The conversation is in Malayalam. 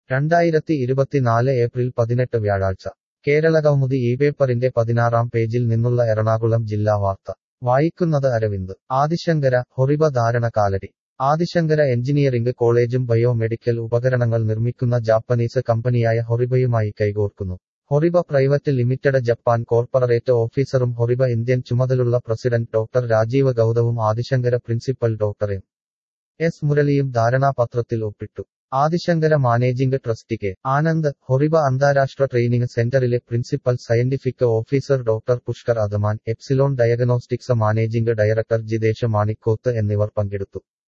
രണ്ടായിരത്തി ഇരുപത്തിനാല് ഏപ്രിൽ പതിനെട്ട് വ്യാഴാഴ്ച കേരളകൗമുദി ഈ പേപ്പറിന്റെ പതിനാറാം പേജിൽ നിന്നുള്ള എറണാകുളം ജില്ലാ വാർത്ത വായിക്കുന്നത് അരവിന്ദ് ആദിശങ്കര ഹൊറിബ ധാരണ കാലടി ആദിശങ്കര എഞ്ചിനീയറിംഗ് കോളേജും ബയോമെഡിക്കൽ ഉപകരണങ്ങൾ നിർമ്മിക്കുന്ന ജാപ്പനീസ് കമ്പനിയായ ഹൊറിബയുമായി കൈകോർക്കുന്നു Horiba private limited Japan corporate ഓഫീസറും ഹൊറിബ ഇന്ത്യൻ ചുമതലുള്ള പ്രസിഡന്റ് ഡോക്ടർ രാജീവ് ഗൌതവും Adishankara principal doctor M S മുരളിയും ധാരണാപത്രത്തിൽ ഒപ്പിട്ടു Adishankara managing trustee K Anand Horiba അന്താരാഷ്ട്ര ട്രെയിനിംഗ് സെന്ററിലെ principal scientific officer doctor Pushkar Adaman Epsilon diagnostics managing director Jithesh Manikoth എന്നിവർ പങ്കെടുത്തു